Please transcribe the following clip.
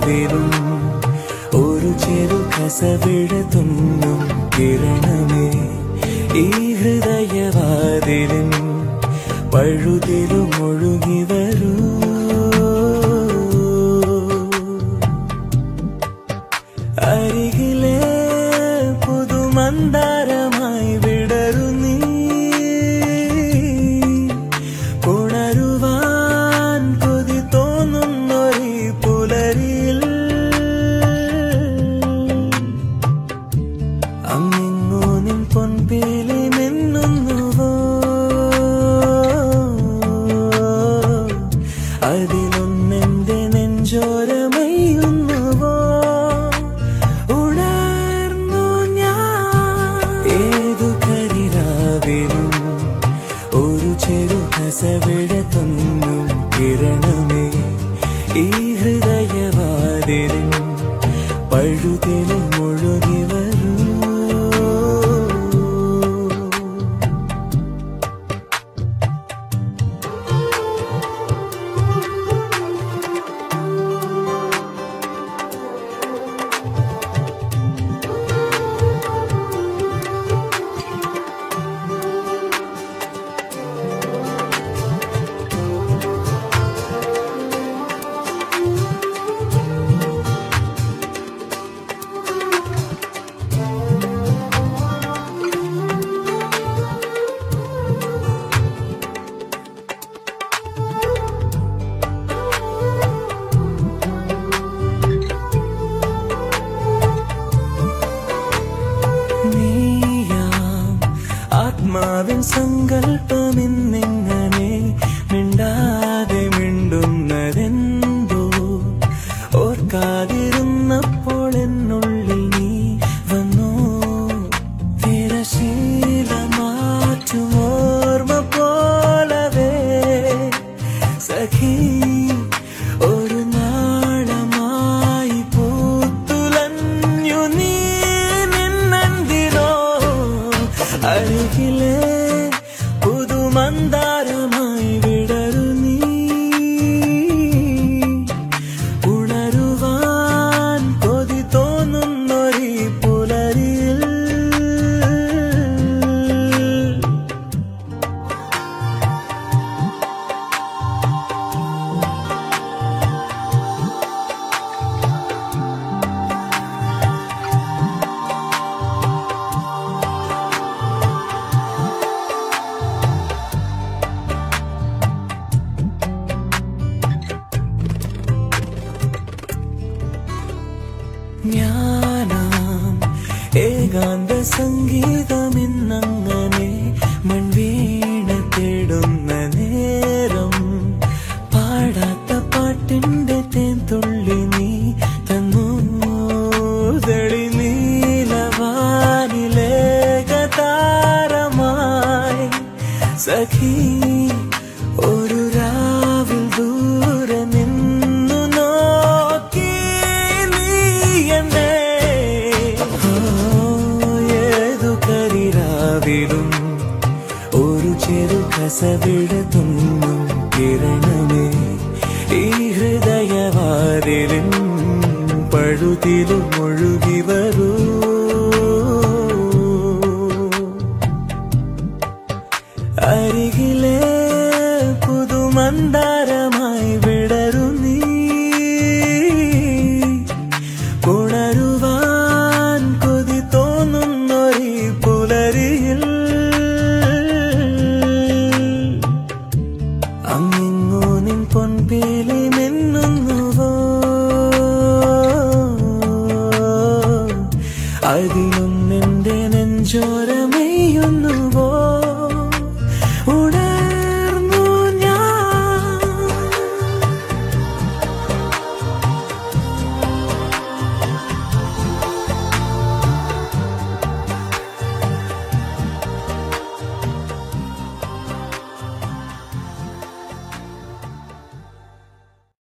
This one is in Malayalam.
കരിരാവിലും ഒരു ചെറു കസവിട തുന്നും കിരണമേ ഈ ഹൃദയവാതിലിൻ പഴുതിലും ഒഴുകി വരൂ അരികിലെ പുതുമന്ദാരമായി വിടരു നീ ഉണരുവാൻ കൊതി തോന്നുന്നൊരു പുലരിയിൽ അങ്ങിങ്ങോ നിൻ പൊൻപേലി മിന്നുന്നുവോ അതിലൊന്നെന്റെ നെഞ്ചോരമയുന്നുവോ ഉണർന്നു ഞാൻ ഏതു കരിരാവിലും ഒരു ചെറു ഹസവിട തൊന്നും കിരണമേ ഈ ഹൃദയവാതിലും പഴുതിലും ഒഴുകി വരൂ നീയാം ആത്മാവിൻ സങ്കല്പമിന്നെങ്ങനെ മിണ്ടാതെ മിണ്ടുന്നതെന്തോ ഓർക്കാതിരുന്നപ്പോൾ എന്നുള്ളിൽ നീ വന്നോ തിരശീല മാറ്റും ഓർമ്മ പോലവേ സഖി ഒരു നാളമായി പൂത്തുലഞ്ഞു നീ നിന്നെന്തിനോ അരികിലെ പുതുമന്ദാരമായി വിടരു നീ ഉണരുവാൻ കൊതി തോന്നുന്നൊരു പുലരിയിൽ ഞാനാം ഏകാന്ത സംഗീതമിന്നങ്ങനെ മൺവീണ തേടുന്ന നേരം പാടാത്ത പാട്ടിന്റെ തേൻതുള്ളി നീ തന്നു തെളി നീലവാനിലേകതാരമായി സഖി ഒരു രാവിൽ ദൂരെ നിന്നു നോക്കി നീ എന്നെ ഓ, ഏതു കരിരാവിലും ഒരു ചെറു കസവിട തുന്നും കിരണമേ ഈ ഹൃദയവാതിലും പഴുതിലും ഒഴുകി വരൂ അരികിലെ പുതുമന്ദാര